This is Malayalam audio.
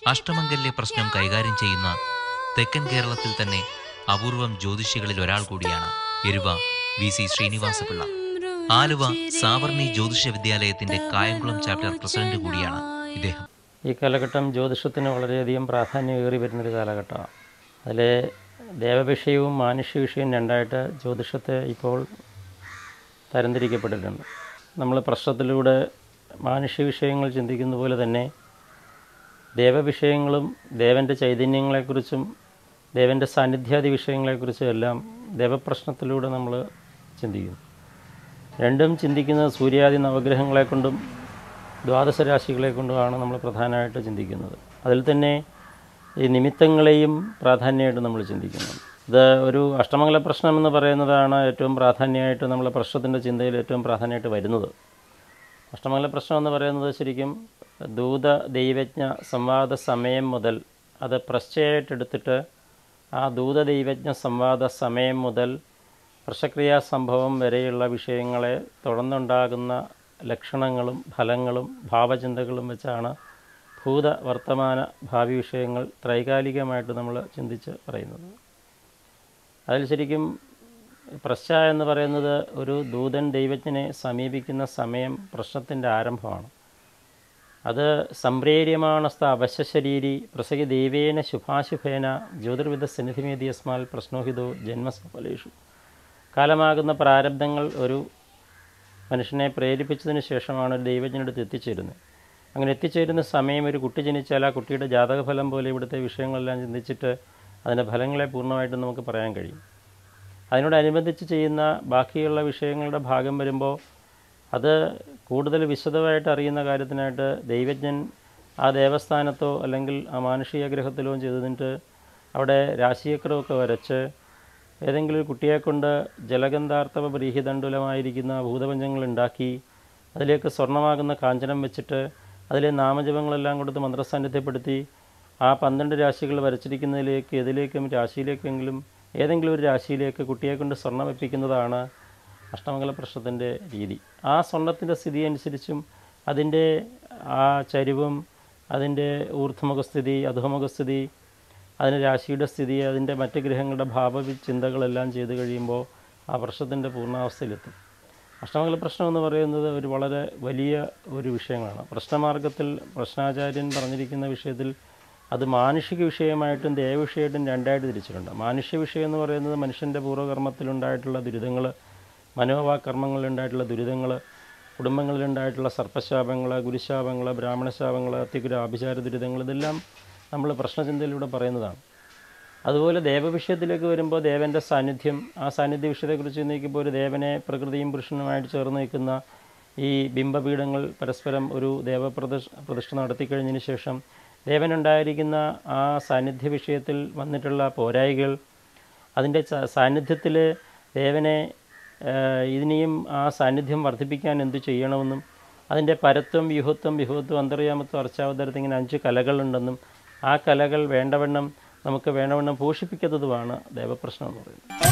അഷ്ടമംഗല്യ പ്രശ്നം കൈകാര്യം ചെയ്യുന്ന തെക്കൻ കേരളത്തിൽ തന്നെ അപൂർവം ജ്യോതിഷികളിൽ ഒരാൾ കൂടിയാണ് എരുവ വി സി ശ്രീനിവാസപിള്ള ആലുവ സാവർണി ജ്യോതിഷ വിദ്യാലയത്തിന്റെ കായംകുളം ചാപ്റ്റർ പ്രസിഡന്റ് കൂടിയാണ് ഇദ്ദേഹം ഈ കാലഘട്ടം ജ്യോതിഷത്തിന് വളരെയധികം പ്രാധാന്യമേറി വരുന്നൊരു കാലഘട്ടമാണ് അതിലെ ദേവവിഷയവും മാനുഷ്യ വിഷയവും രണ്ടായിട്ട് ജ്യോതിഷത്തെ ഇപ്പോൾ തരംതിരിക്കപ്പെട്ടിട്ടുണ്ട് നമ്മൾ പ്രശ്നത്തിലൂടെ മാനുഷ്യ വിഷയങ്ങൾ ചിന്തിക്കുന്ന പോലെ തന്നെ ദേവവിഷയങ്ങളും ദേവൻ്റെ ചൈതന്യങ്ങളെക്കുറിച്ചും ദേവൻ്റെ സാന്നിധ്യാദി വിഷയങ്ങളെക്കുറിച്ചും എല്ലാം ദേവപ്രശ്നത്തിലൂടെ നമ്മൾ ചിന്തിക്കുന്നു രണ്ടും ചിന്തിക്കുന്നത് സൂര്യാദി നവഗ്രഹങ്ങളെ കൊണ്ടും ദ്വാദശ രാശികളെ കൊണ്ടുമാണ് നമ്മൾ പ്രധാനമായിട്ട് ചിന്തിക്കുന്നത് അതിൽ തന്നെ ഈ നിമിത്തങ്ങളെയും പ്രാധാന്യമായിട്ട് നമ്മൾ ചിന്തിക്കുന്നുണ്ട് ഇത് ഒരു അഷ്ടമംഗല പ്രശ്നം എന്ന് പറയുന്നതാണ് ഏറ്റവും പ്രാധാന്യമായിട്ട് നമ്മളെ പ്രശ്നത്തിൻ്റെ ചിന്തയിൽ ഏറ്റവും പ്രാധാന്യമായിട്ട് വരുന്നത് അഷ്ടമംഗല പ്രശ്നം എന്ന് പറയുന്നത് ശരിക്കും ദൂത ദൈവജ്ഞ സംവാദ സമയം മുതൽ അത് പ്രശ്ചയായിട്ടെടുത്തിട്ട് ആ ദൂത ദൈവജ്ഞ സംവാദ സമയം മുതൽ പ്രശക്രിയാ സംഭവം വരെയുള്ള വിഷയങ്ങളെ തുടർന്നുണ്ടാകുന്ന ലക്ഷണങ്ങളും ഫലങ്ങളും ഭാവചിന്തകളും വെച്ചാണ് ഭൂത വർത്തമാന ഭാവി വിഷയങ്ങൾ ത്രൈകാലികമായിട്ട് നമ്മൾ ചിന്തിച്ച് പറയുന്നത് അതിൽ ശരിക്കും പ്രശ്ന എന്ന് പറയുന്നത് ഒരു ദൂതൻ ദൈവജ്ഞനെ സമീപിക്കുന്ന സമയം പ്രശ്നത്തിൻ്റെ ആരംഭമാണ് അത് സംപ്രേര്യമാണസ്ത അവശ്യശരീരി പ്രസകി ദൈവേന ശുഭാശുഭേന ജ്യോതിർവിധ സന്നിധിമേതി യസ്മാൽ പ്രശ്നോഹിതോ ജന്മസഫലേഷു കാലമാകുന്ന പ്രാരബ്ധങ്ങൾ ഒരു മനുഷ്യനെ പ്രേരിപ്പിച്ചതിന് ശേഷമാണ് ഒരു ദൈവജ്ഞനടുത്ത് എത്തിച്ചേരുന്നത് അങ്ങനെ എത്തിച്ചേരുന്ന സമയം ഒരു കുട്ടി ജനിച്ചാൽ ആ കുട്ടിയുടെ ജാതകഫലം പോലെ ഇവിടുത്തെ വിഷയങ്ങളെല്ലാം ചിന്തിച്ചിട്ട് അതിൻ്റെ ഫലങ്ങളെ പൂർണ്ണമായിട്ടും നമുക്ക് പറയാൻ കഴിയും അതിനോടനുബന്ധിച്ച് ചെയ്യുന്ന ബാക്കിയുള്ള വിഷയങ്ങളുടെ ഭാഗം വരുമ്പോൾ അത് കൂടുതൽ വിശദമായിട്ട് അറിയുന്ന കാര്യത്തിനായിട്ട് ദൈവജ്ഞൻ ആ ദേവസ്ഥാനത്തോ അല്ലെങ്കിൽ ആ മാനുഷിക ഗ്രഹത്തിലോ ചെയ്തിട്ട് അവിടെ രാശിചക്രമൊക്കെ വരച്ച് ഏതെങ്കിലും ഒരു കുട്ടിയെ കൊണ്ട് ജലഗന്ധാർത്ഥവ ബ്രീഹിതണ്ടുലമായിരിക്കുന്ന ഭൂതപഞ്ചങ്ങൾ ഉണ്ടാക്കി അതിലേക്ക് സ്വർണ്ണമാകുന്ന കാഞ്ചനം വെച്ചിട്ട് അതിലെ നാമജപങ്ങളെല്ലാം കൊടുത്ത് മന്ത്രസാന്നിധ്യപ്പെടുത്തി ആ പന്ത്രണ്ട് രാശികൾ വരച്ചിരിക്കുന്നതിലേക്ക് ഏതിലേക്കും രാശിയിലേക്കെങ്കിലും ഏതെങ്കിലും ഒരു രാശിയിലേക്ക് കുട്ടിയെ കൊണ്ട് സ്വർണ്ണം വെപ്പിക്കുന്നതാണ് അഷ്ടമംഗല പ്രശ്നത്തിൻ്റെ രീതി ആ സ്വർണത്തിൻ്റെ സ്ഥിതി അനുസരിച്ചും അതിൻ്റെ ആ ചരിവും അതിൻ്റെ ഊർധ്വമുഖസ്ഥിതി അധോമുഖസ്ഥിതി അതിന് രാശിയുടെ സ്ഥിതി അതിൻ്റെ മറ്റ് ഗ്രഹങ്ങളുടെ ഭാവ ചിന്തകളെല്ലാം ചെയ്തു കഴിയുമ്പോൾ ആ പ്രശ്നത്തിൻ്റെ പൂർണ്ണാവസ്ഥയിലെത്തും അഷ്ടമംഗല പ്രശ്നം എന്ന് പറയുന്നത് ഒരു വളരെ വലിയ ഒരു വിഷയങ്ങളാണ് പ്രശ്നമാർഗത്തിൽ പ്രശ്നാചാര്യൻ പറഞ്ഞിരിക്കുന്ന വിഷയത്തിൽ അത് മാനുഷിക വിഷയമായിട്ടും ദേവവിഷയമായിട്ടും രണ്ടായിട്ട് തിരിച്ചിട്ടുണ്ട് മാനുഷ്യ വിഷയം എന്ന് പറയുന്നത് മനുഷ്യൻ്റെ പൂർവ്വകർമ്മത്തിലുണ്ടായിട്ടുള്ള ദുരിതങ്ങൾ മനോവാകർമ്മങ്ങളിലുണ്ടായിട്ടുള്ള ദുരിതങ്ങൾ കുടുംബങ്ങളിലുണ്ടായിട്ടുള്ള സർപ്പശാപങ്ങൾ ഗുരുശാപങ്ങൾ ബ്രാഹ്മണശാപങ്ങൾ അത്യഗുര ആഭിചാര ദുരിതങ്ങൾ ഇതെല്ലാം നമ്മൾ പ്രശ്നചിന്തയിലൂടെ പറയുന്നതാണ് അതുപോലെ ദേവവിഷയത്തിലേക്ക് വരുമ്പോൾ ദേവൻ്റെ സാന്നിധ്യം ആ സാന്നിധ്യ വിഷയത്തെക്കുറിച്ച് ചിന്തിക്കുമ്പോൾ ഒരു ദേവനെ പ്രകൃതിയും പുരുഷനുമായിട്ട് ചേർന്ന് നിൽക്കുന്ന ഈ ബിംബപീഠങ്ങൾ പരസ്പരം ഒരു ദേവപ്രതിഷ്ഠ പ്രതിഷ്ഠ നടത്തിക്കഴിഞ്ഞതിന് ശേഷം ദേവനുണ്ടായിരിക്കുന്ന ആ സാന്നിധ്യ വിഷയത്തിൽ വന്നിട്ടുള്ള പോരായികൾ അതിൻ്റെ സാന്നിധ്യത്തിൽ ദേവനെ ഇതിനെയും ആ സാന്നിധ്യം വർദ്ധിപ്പിക്കാൻ എന്തു ചെയ്യണമെന്നും അതിൻ്റെ പരത്വം വ്യൂഹത്വം വിഭവത്വം അന്തർയാമത്വം അർച്ചാവതാരത്തിൽ ഇങ്ങനെ അഞ്ച് കലകളുണ്ടെന്നും ആ കലകൾ വേണ്ടവണ്ണം നമുക്ക് വേണ്ടവണ്ണം പോഷിപ്പിക്കാത്തതുമാണ് ദേവപ്രശ്നം എന്ന് പറയുന്നത്